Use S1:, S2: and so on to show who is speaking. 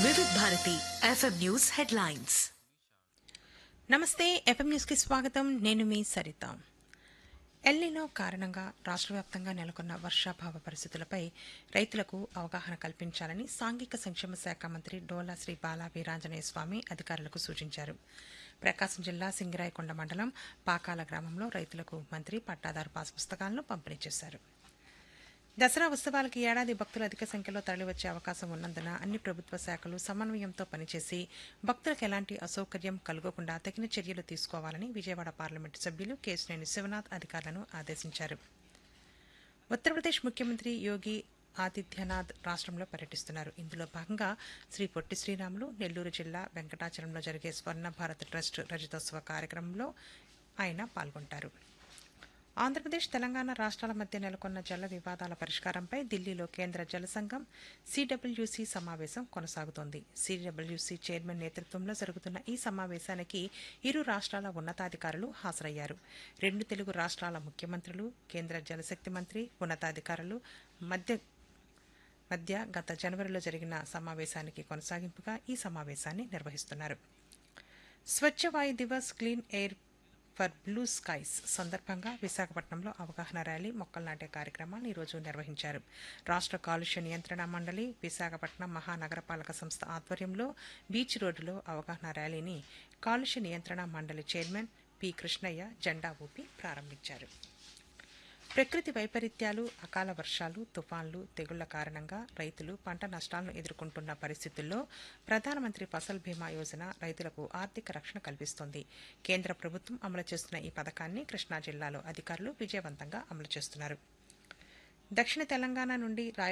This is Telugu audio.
S1: వివిధ భారతి ఎఫ్ఎం న్యూస్ హెడ్లైన్స్
S2: నమస్తే ఎఫ్ఎం న్యూస్కి స్వాగతం నేను మీ సరిత ఎల్నినో కారణంగా రాష్ట్ర వ్యాప్తంగా నెలకొన్న వర్షాభావ పరిస్థితులపై రైతులకు అవగాహన కల్పించాలని సాంఘిక సంక్షేమ శాఖ మంత్రి డోలా శ్రీ బాలా వీరాంజనేయ స్వామి అధికారులకు సూచించారు ప్రకాశం జిల్లా సింగరాయకొండ మండలం పాకాల గ్రామంలో రైతులకు మంత్రి పట్టాదారు పాస్ పుస్తకాలను పంపిణీ చేశారు దసరా ఉత్సవాలకు ఏడాది భక్తులు అధిక సంఖ్యలో తరలివచ్చే అవకాశం ఉన్నందున అన్ని ప్రభుత్వ శాఖలు సమన్వయంతో పనిచేసి భక్తులకు ఎలాంటి అసౌకర్యం కలగకుండా తగిన చర్యలు తీసుకోవాలని విజయవాడ పార్లమెంటు సభ్యులు కేశినేని శివనాథ్ అధికారులను ఆదేశించారు ఉత్తరప్రదేశ్ ముఖ్యమంత్రి యోగి ఆదిత్యనాథ్ రాష్ట్రంలో పర్యటిస్తున్నారు ఇందులో భాగంగా శ్రీ పొట్టి శ్రీరాములు నెల్లూరు జిల్లా వెంకటాచలంలో జరిగే స్వర్ణ భారత్ ట్రస్ట్ రజతోత్సవ కార్యక్రమంలో ఆయన పాల్గొంటారు ఆంధ్రప్రదేశ్ తెలంగాణ రాష్ట్రాల మధ్య నెలకొన్న జల వివాదాల పరిష్కారంపై ఢిల్లీలో కేంద్ర జల సంఘం సిడబ్ల్యూసీ సమావేశం కొనసాగుతోంది సిడబ్ల్యూసీ చైర్మన్ నేతృత్వంలో జరుగుతున్న ఈ సమావేశానికి ఇరు రాష్ట్రాల ఉన్నతాధికారులు హాజరయ్యారు రెండు తెలుగు రాష్ట్రాల ముఖ్యమంత్రులు కేంద్ర జలశక్తి మంత్రి ఉన్నతాధికారులు మధ్య మధ్య గత జనవరిలో జరిగిన సమావేశానికి కొనసాగింపుగా ఈ సమావేశాన్ని నిర్వహిస్తున్నారు Swachh Vayu Divas clean air for blue skies సందర్భంగా విశాఖపట్నంలో అవగాహన ర్యాలీ మొక్కలు నాటే కార్యక్రమాన్ని ఈరోజు నిర్వహించారు రాష్ట్ర కాలుష్య నియంత్రణ మండలి విశాఖపట్నం మహానగరపాలక సంస్థ ఆధ్వర్యంలో బీచ్ రోడ్డులో అవగాహన ర్యాలీని కాలుష్య నియంత్రణ మండలి చైర్మన్ పి కృష్ణయ్య జెండా ఊపి ప్రారంభించారు ప్రకృతి వైపరీత్యాలు అకాల వర్షాలు తుఫాన్లు తెగుళ్ల కారణంగా రైతులు పంట నష్టాలను ఎదుర్కొంటున్న పరిస్థితుల్లో ప్రధానమంత్రి ఫసల్ బీమా యోజన రైతులకు ఆర్థిక రక్షణ కల్పిస్తోంది కేంద్ర ప్రభుత్వం అమలు చేస్తున్న ఈ పథకాన్ని కృష్ణా జిల్లాలో అధికారులు విజయవంతంగా అమలు చేస్తున్నారు దక్షిణ తెలంగాణ నుండి రాయ